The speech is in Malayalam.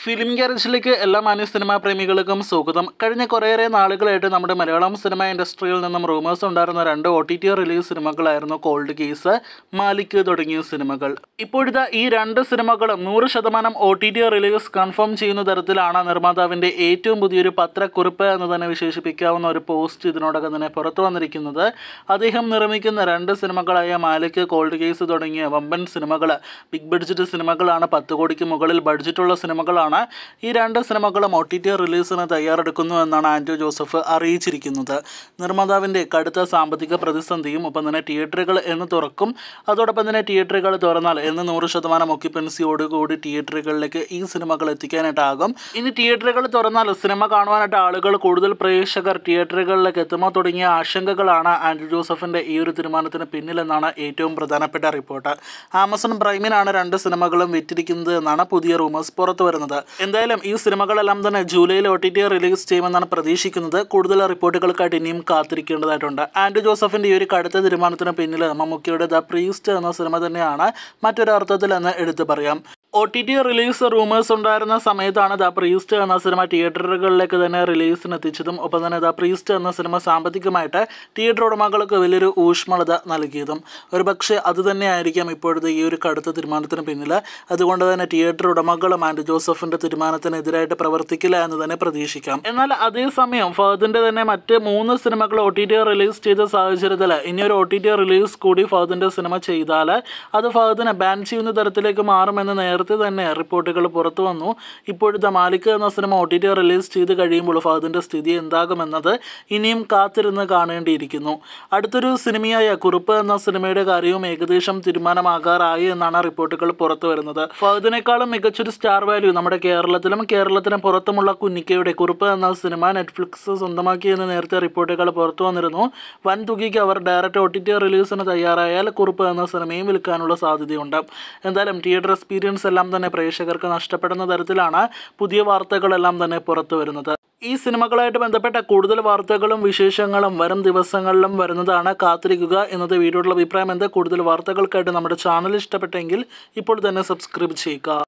ഫിലിം ഗ്യാരേജിലേക്ക് എല്ലാ മാന്യ സിനിമാ പ്രേമികൾക്കും സ്വാഗതം കഴിഞ്ഞ കുറേയേറെ നാളുകളായിട്ട് നമ്മുടെ മലയാളം സിനിമ ഇൻഡസ്ട്രിയിൽ നിന്നും റൂമേഴ്സ് ഉണ്ടായിരുന്ന രണ്ട് ഒ ടി ടി റിലീസ് സിനിമകളായിരുന്നു കോൾഡ് കേസ് മാലിക് തുടങ്ങിയ സിനിമകൾ ഇപ്പോഴത്തെ ഈ രണ്ട് സിനിമകളും നൂറ് ശതമാനം O T T release confirm ചെയ്യുന്ന തരത്തിലാണ് നിർമ്മാതാവിൻ്റെ ഏറ്റവും പുതിയൊരു പത്രക്കുറിപ്പ് എന്ന് തന്നെ വിശേഷിപ്പിക്കാവുന്ന ഒരു പോസ്റ്റ് ഇതിനോടകം തന്നെ പുറത്തു വന്നിരിക്കുന്നത് അദ്ദേഹം നിർമ്മിക്കുന്ന രണ്ട് സിനിമകളായ മാലിക് കോൾഡ് കേസ് തുടങ്ങിയ വമ്പൻ സിനിമകൾ ബിഗ് ബഡ്ജറ്റ് സിനിമകളാണ് പത്ത് കോടിക്ക് മുകളിൽ ബഡ്ജറ്റുള്ള സിനിമകളാണ് ഈ രണ്ട് സിനിമകളും ഒ ടി ടി റിലീസിന് തയ്യാറെടുക്കുന്നു എന്നാണ് ആൻഡ്രു ജോസഫ് അറിയിച്ചിരിക്കുന്നത് നിർമ്മാതാവിൻ്റെ കടുത്ത സാമ്പത്തിക പ്രതിസന്ധിയും ഒപ്പം തന്നെ തിയേറ്ററുകൾ എന്ന് തുറക്കും അതോടൊപ്പം തന്നെ തിയേറ്ററുകൾ തുറന്നാൽ എന്ന് നൂറ് ശതമാനം ഒക്യുപ്പൻസിയോടുകൂടി തിയേറ്ററുകളിലേക്ക് ഈ സിനിമകൾ എത്തിക്കാനായിട്ടാകും ഇനി തിയേറ്ററുകൾ തുറന്നാൽ സിനിമ കാണുവാനായിട്ട് ആളുകൾ കൂടുതൽ പ്രേക്ഷകർ തിയേറ്ററുകളിലേക്ക് എത്തുമോ തുടങ്ങിയ ആശങ്കകളാണ് ആൻഡ്രു ജോസഫിൻ്റെ ഈ ഒരു തീരുമാനത്തിന് പിന്നിലെന്നാണ് ഏറ്റവും പ്രധാനപ്പെട്ട റിപ്പോർട്ട് ആമസോൺ പ്രൈമിനാണ് രണ്ട് സിനിമകളും വിറ്റിരിക്കുന്നത് എന്നാണ് പുതിയ റൂമേഴ്സ് പുറത്തു വരുന്നത് എന്തായാലും ഈ സിനിമകളെല്ലാം തന്നെ ജൂലൈയിൽ ഒ ടി ടി റിലീസ് ചെയ്യുമെന്നാണ് പ്രതീക്ഷിക്കുന്നത് കൂടുതൽ റിപ്പോർട്ടുകൾക്കായിട്ട് ഇനിയും കാത്തിരിക്കേണ്ടതായിട്ടുണ്ട് ആൻഡ്രു ജോസഫിൻ്റെ ഈ ഒരു കടുത്ത തീരുമാനത്തിന് പിന്നിൽ മമ്മൂക്കിയുടെ ദ പ്രീസ്റ്റ് എന്ന സിനിമ തന്നെയാണ് മറ്റൊരു അർത്ഥത്തിൽ എന്ന് എടുത്തു പറയാം O T T release rumours ഉണ്ടായിരുന്ന സമയത്താണ് ദ പ്രീസ്റ്റ് എന്ന സിനിമ തിയേറ്ററുകളിലേക്ക് തന്നെ റിലീസിന് എത്തിച്ചതും ഒപ്പം തന്നെ ദ പ്രീസ്റ്റ് എന്ന സിനിമ സാമ്പത്തികമായിട്ട് തിയേറ്റർ ഉടമകൾക്ക് വലിയൊരു ഊഷ്മളത നൽകിയതും ഒരുപക്ഷെ അത് തന്നെയായിരിക്കാം ഇപ്പോഴത്തെ ഈ ഒരു കടുത്ത തീരുമാനത്തിന് പിന്നിൽ അതുകൊണ്ട് തന്നെ തിയേറ്റർ ഉടമകളും ആൻഡ് ജോസഫിൻ്റെ തീരുമാനത്തിനെതിരായിട്ട് പ്രവർത്തിക്കില്ല എന്ന് തന്നെ പ്രതീക്ഷിക്കാം എന്നാൽ അതേസമയം ഫഹദിൻ്റെ തന്നെ മറ്റ് മൂന്ന് സിനിമകൾ ഒ ടി ടി റിലീസ് ചെയ്ത സാഹചര്യത്തിൽ ഇനിയൊരു ഒ ടി ടി റിലീസ് കൂടി ഫഹദിൻ്റെ സിനിമ ചെയ്താൽ അത് ഫഹദിനെ ബാൻ ചെയ്യുന്ന തരത്തിലേക്ക് മാറുമെന്ന് നേരത്തെ തന്നെ റിപ്പോർട്ടുകൾ പുറത്തു വന്നു ഇപ്പോഴത്തെ മാലിക് എന്ന സിനിമ ഒ ടി ടി റിലീസ് ചെയ്ത് കഴിയുമ്പോൾ ഫഹദിൻ്റെ സ്ഥിതി എന്താകുമെന്നത് ഇനിയും കാത്തിരുന്ന് കാണേണ്ടിയിരിക്കുന്നു അടുത്തൊരു സിനിമയായ കുറുപ്പ് എന്ന സിനിമയുടെ കാര്യവും ഏകദേശം തീരുമാനമാകാറായി എന്നാണ് റിപ്പോർട്ടുകൾ പുറത്തു വരുന്നത് ഫഹദിനേക്കാളും മികച്ചൊരു സ്റ്റാർ വാല്യൂ നമ്മുടെ കേരളത്തിലും കേരളത്തിന് പുറത്തുമുള്ള കുഞ്ഞിക്കയുടെ കുറുപ്പ് എന്ന സിനിമ നെറ്റ്ഫ്ലിക്സ് സ്വന്തമാക്കി എന്ന് നേരത്തെ റിപ്പോർട്ടുകൾ പുറത്തു വന്നിരുന്നു വൻ തുകയ്ക്ക് അവർ ഡയറക്റ്റ് ഒ ടി ടി റിലീസിന് തയ്യാറായാൽ കുറുപ്പ് എന്ന സിനിമയും വിൽക്കാനുള്ള സാധ്യതയുണ്ട് എന്തായാലും തിയേറ്റർ എക്സ്പീരിയൻസ് എല്ലാം തന്നെ പ്രേക്ഷകർക്ക് നഷ്ടപ്പെടുന്ന തരത്തിലാണ് പുതിയ വാർത്തകളെല്ലാം തന്നെ പുറത്തു വരുന്നത് ഈ സിനിമകളായിട്ട് ബന്ധപ്പെട്ട കൂടുതൽ വാർത്തകളും വിശേഷങ്ങളും വരും ദിവസങ്ങളിലും വരുന്നതാണ് കാത്തിരിക്കുക എന്നത് വീഡിയോയുടെ അഭിപ്രായം എന്താ കൂടുതൽ വാർത്തകൾക്കായിട്ട് നമ്മുടെ ചാനൽ ഇഷ്ടപ്പെട്ടെങ്കിൽ ഇപ്പോൾ തന്നെ സബ്സ്ക്രൈബ് ചെയ്യുക